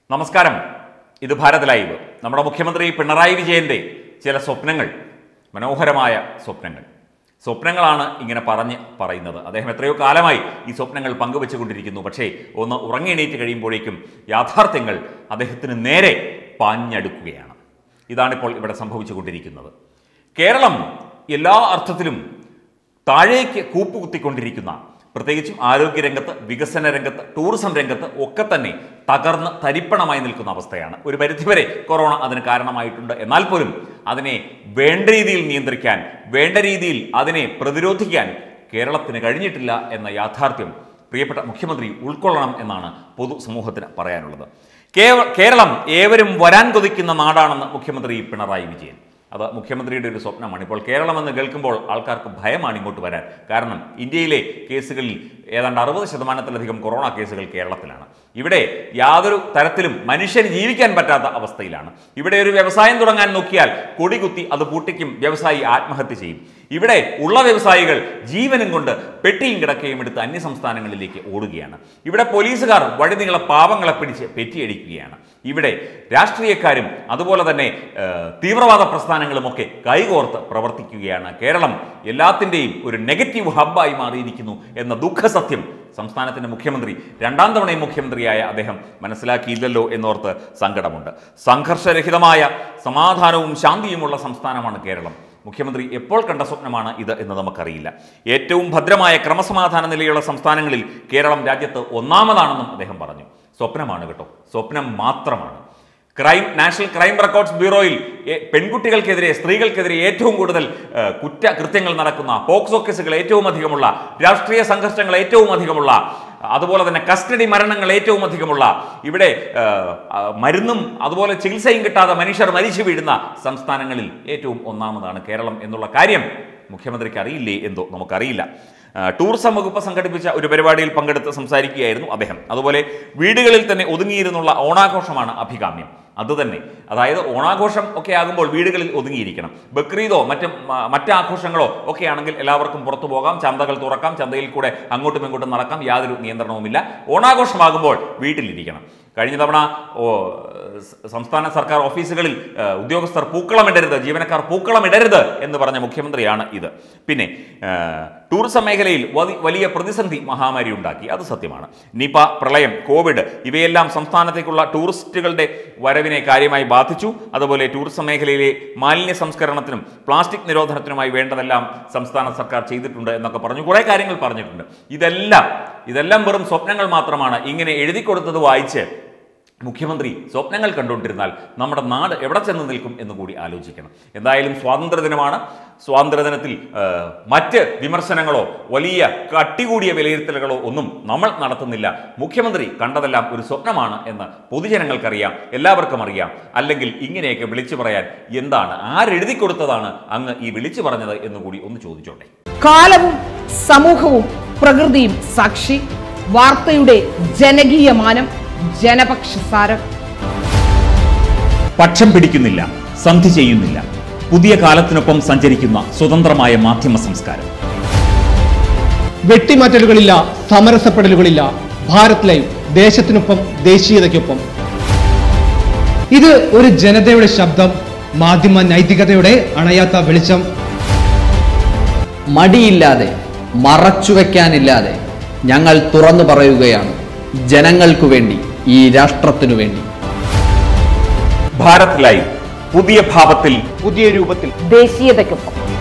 നമസ്കാരം ഇത് ഭാരത് ലൈവ് നമ്മുടെ മുഖ്യമന്ത്രി പിണറായി വിജയന്റെ ചില സ്വപ്നങ്ങൾ മനോഹരമായ സ്വപ്നങ്ങൾ സ്വപ്നങ്ങളാണ് ഇങ്ങനെ പറഞ്ഞ് പറയുന്നത് അദ്ദേഹം എത്രയോ കാലമായി ഈ സ്വപ്നങ്ങൾ പങ്കുവെച്ചുകൊണ്ടിരിക്കുന്നു പക്ഷേ ഒന്ന് ഉറങ്ങിയെണീറ്റ് കഴിയുമ്പോഴേക്കും യാഥാർത്ഥ്യങ്ങൾ അദ്ദേഹത്തിന് നേരെ പാഞ്ഞടുക്കുകയാണ് ഇതാണിപ്പോൾ ഇവിടെ സംഭവിച്ചുകൊണ്ടിരിക്കുന്നത് കേരളം എല്ലാ അർത്ഥത്തിലും താഴേക്ക് കൂപ്പുകുത്തിക്കൊണ്ടിരിക്കുന്ന പ്രത്യേകിച്ചും ആരോഗ്യരംഗത്ത് വികസന രംഗത്ത് ടൂറിസം രംഗത്ത് ഒക്കെ തന്നെ തകർന്ന് തരിപ്പണമായി നിൽക്കുന്ന അവസ്ഥയാണ് ഒരു പരിധിവരെ കൊറോണ അതിന് കാരണമായിട്ടുണ്ട് എന്നാൽ പോലും അതിനെ വേണ്ട രീതിയിൽ നിയന്ത്രിക്കാൻ വേണ്ട രീതിയിൽ അതിനെ പ്രതിരോധിക്കാൻ കേരളത്തിന് കഴിഞ്ഞിട്ടില്ല എന്ന യാഥാർത്ഥ്യം പ്രിയപ്പെട്ട മുഖ്യമന്ത്രി ഉൾക്കൊള്ളണം എന്നാണ് പൊതുസമൂഹത്തിന് പറയാനുള്ളത് കേവ- കേരളം ഏവരും വരാൻ കൊതിക്കുന്ന നാടാണെന്ന് മുഖ്യമന്ത്രി പിണറായി വിജയൻ അത് മുഖ്യമന്ത്രിയുടെ ഒരു സ്വപ്നമാണ് ഇപ്പോൾ കേരളം എന്ന് കേൾക്കുമ്പോൾ ആൾക്കാർക്ക് ഭയമാണ് ഇങ്ങോട്ട് വരാൻ കാരണം ഇന്ത്യയിലെ കേസുകളിൽ ഏതാണ്ട് അറുപത് ശതമാനത്തിലധികം കൊറോണ കേസുകൾ കേരളത്തിലാണ് ഇവിടെ യാതൊരു തരത്തിലും മനുഷ്യന് ജീവിക്കാൻ പറ്റാത്ത അവസ്ഥയിലാണ് ഇവിടെ ഒരു വ്യവസായം തുടങ്ങാൻ നോക്കിയാൽ കൊടികുത്തി അത് പൂട്ടിക്കും വ്യവസായി ആത്മഹത്യ ചെയ്യും ഇവിടെ ഉള്ള വ്യവസായികൾ ജീവനും കൊണ്ട് പെട്ടിയും കിടക്കയും എടുത്ത് അന്യ സംസ്ഥാനങ്ങളിലേക്ക് ഓടുകയാണ് ഇവിടെ പോലീസുകാർ വഴിനീള പാവങ്ങളെ പിടിച്ച് പെറ്റിയടിക്കുകയാണ് ഇവിടെ രാഷ്ട്രീയക്കാരും അതുപോലെ തന്നെ ഏഹ്, തീവ്രവാദ പ്രസ്ഥാനങ്ങളുമൊക്കെ കൈകോർത്ത് പ്രവർത്തിക്കുകയാണ് കേരളം എല്ലാത്തിൻ്റെയും ഒരു നെഗറ്റീവ് ഹബ്ബായി മാറിയിരിക്കുന്നു എന്ന ദുഃഖസത്യം സംസ്ഥാനത്തിന്റെ മുഖ്യമന്ത്രി രണ്ടാം തവണയും മുഖ്യമന്ത്രിയായ അദ്ദേഹം മനസ്സിലാക്കിയില്ലല്ലോ എന്നോർത്ത് സങ്കടമുണ്ട് സംഘർഷരഹിതമായ സമാധാനവും ശാന്തിയുമുള്ള സംസ്ഥാനമാണ് കേരളം മുഖ്യമന്ത്രി എപ്പോൾ കണ്ട സ്വപ്നമാണ് ഇത് എന്ന് നമുക്കറിയില്ല ഏറ്റവും ഭദ്രമായ ക്രമസമാധാന നിലയുള്ള സംസ്ഥാനങ്ങളിൽ കേരളം രാജ്യത്ത് ഒന്നാമതാണെന്നും അദ്ദേഹം പറഞ്ഞു സ്വപ്നമാണ് കേട്ടോ സ്വപ്നം മാത്രമാണ് ക്രൈം നാഷണൽ ക്രൈം റെക്കോർഡ്സ് ബ്യൂറോയിൽ എ- പെൺകുട്ടികൾക്കെതിരെ സ്ത്രീകൾക്കെതിരെ ഏറ്റവും കൂടുതൽ ഏ, കുറ്റ കൃത്യങ്ങൾ നടക്കുന്ന പോക്സോ കേസുകൾ ഏറ്റവും അധികമുള്ള രാഷ്ട്രീയ സംഘർഷങ്ങൾ ഏറ്റവും അധികമുള്ള അതുപോലെ തന്നെ കസ്റ്റഡി മരണങ്ങൾ ഏറ്റവും അധികമുള്ള ഇവിടെ ഏ, ആ, മരുന്നും അതുപോലെ ചികിത്സയും കിട്ടാതെ മനുഷ്യർ മരിച്ചു വീഴുന്ന സംസ്ഥാനങ്ങളിൽ ഏറ്റവും ഒന്നാമതാണ് കേരളം എന്നുള്ള കാര്യം മുഖ്യമന്ത്രിക്ക് അറിയില്ലേ എന്തോ നമുക്കറിയില്ല ആ, ടൂറിസം വകുപ്പ് സംഘടിപ്പിച്ച ഒരു പരിപാടിയിൽ പങ്കെടുത്ത് സംസാരിക്കുകയായിരുന്നു അദ്ദേഹം അതുപോലെ വീടുകളിൽ തന്നെ ഒതുങ്ങിയിരുന്നുള്ള ഓണാഘോഷമാണ് അഭികാമ്യം അതുതന്നെ അതായത് ഓണാഘോഷം ഒക്കെ ആകുമ്പോൾ വീടുകളിൽ ഒതുങ്ങിയിരിക്കണം ബക്രീദോ മറ്റും മ- മറ്റ് ആഘോഷങ്ങളോ ഒക്കെ ആണെങ്കിൽ എല്ലാവർക്കും പുറത്തു പോകാം ചന്തകൾ തുറക്കാം ചന്തയിൽ കൂടെ അങ്ങോട്ടും ഇങ്ങോട്ടും നടക്കാം യാതൊരു നിയന്ത്രണവുമില്ല ഓണാഘോഷമാകുമ്പോൾ വീട്ടിലിരിക്കണം കഴിഞ്ഞ തവണ ഓ, സ- സംസ്ഥാന സർക്കാർ ഓഫീസുകളിൽ ഏ, ഉദ്യോഗസ്ഥർ പൂക്കളമിടരുത് ജീവനക്കാർ പൂക്കളമിടരുത് എന്ന് പറഞ്ഞ മുഖ്യമന്ത്രിയാണ് ഇത് പിന്നെ ഏ, ടൂറിസം മേഖലയിൽ വതി- വലിയ പ്രതിസന്ധി മഹാമാരി ഉണ്ടാക്കി അത് സത്യമാണ് നിപ പ്രളയം കോവിഡ് ഇവയെല്ലാം സംസ്ഥാനത്തേക്കുള്ള ടൂറിസ്റ്റുകളുടെ വരവിനെ കാര്യമായി ബാധിച്ചു അതുപോലെ ടൂറിസം മേഖലയിലെ മാലിന്യ സംസ്കരണത്തിനും പ്ലാസ്റ്റിക് നിരോധനത്തിനുമായി വേണ്ടതെല്ലാം സംസ്ഥാന സർക്കാർ ചെയ്തിട്ടുണ്ട് എന്നൊക്കെ പറഞ്ഞു കുറേ കാര്യങ്ങൾ പറഞ്ഞിട്ടുണ്ട് ഇതെല്ലാം ഇതെല്ലാം വെറും സ്വപ്നങ്ങൾ മാത്രമാണ് ഇങ്ങനെ എഴുതി കൊടുത്തത് വായിച്ച് മുഖ്യമന്ത്രി സ്വപ്നങ്ങൾ കണ്ടുകൊണ്ടിരുന്നാൽ നമ്മുടെ നാട് എവിടെ ചെന്ന് നിൽക്കും എന്ന് കൂടി ആലോചിക്കണം എന്തായാലും സ്വാതന്ത്ര്യദിനമാണ് സ്വാതന്ത്ര്യദിനത്തിൽ ആ, മറ്റ് വിമർശനങ്ങളോ വലിയ കട്ടികൂടിയ വിലയിരുത്തലുകളോ ഒന്നും നമ്മൾ നടത്തുന്നില്ല മുഖ്യമന്ത്രി കണ്ടതെല്ലാം ഒരു സ്വപ്നമാണ് എന്ന് പൊതുജനങ്ങൾക്കറിയാം എല്ലാവർക്കും അറിയാം അല്ലെങ്കിൽ ഇങ്ങനെയൊക്കെ വിളിച്ചു പറയാൻ എന്താണ് ആരെഴുതി കൊടുത്തതാണ് അങ്ങ് ഈ വിളിച്ചു പറഞ്ഞത് എന്ന് കൂടി ഒന്ന് ചോദിച്ചോട്ടെ കാലവും സമൂഹവും പ്രകൃതിയും സാക്ഷി വാർത്തയുടെ ജനകീയ മാനം ജനപക്ഷസാരം പക്ഷം പിടിക്കുന്നില്ല സന്ധി ചെയ്യുന്നില്ല പുതിയ കാലത്തിനൊപ്പം സഞ്ചരിക്കുന്ന സ്വതന്ത്രമായ മാധ്യമ സംസ്കാരം വെട്ടിമാറ്റലുകളില്ല സമരസപ്പെടലുകളില്ല ഭാരത് ലൈവ് ദേശത്തിനൊപ്പം ദേശീയതയ്ക്കൊപ്പം ഇത് ഒരു ജനതയുടെ ശബ്ദം മാധ്യമ നൈതികതയുടെ അണയാത്ത വെളിച്ചം മടിയില്ലാതെ മറച്ചുവെക്കാനില്ലാതെ ഞങ്ങൾ തുറന്നു പറയുകയാണ് ജനങ്ങൾക്കു വേണ്ടി ഈ രാഷ്ട്രത്തിനു വേണ്ടി ഭാരത് ലൈവ് പുതിയ ഭാവത്തിൽ പുതിയ രൂപത്തിൽ ദേശീയതയ്ക്കൊപ്പം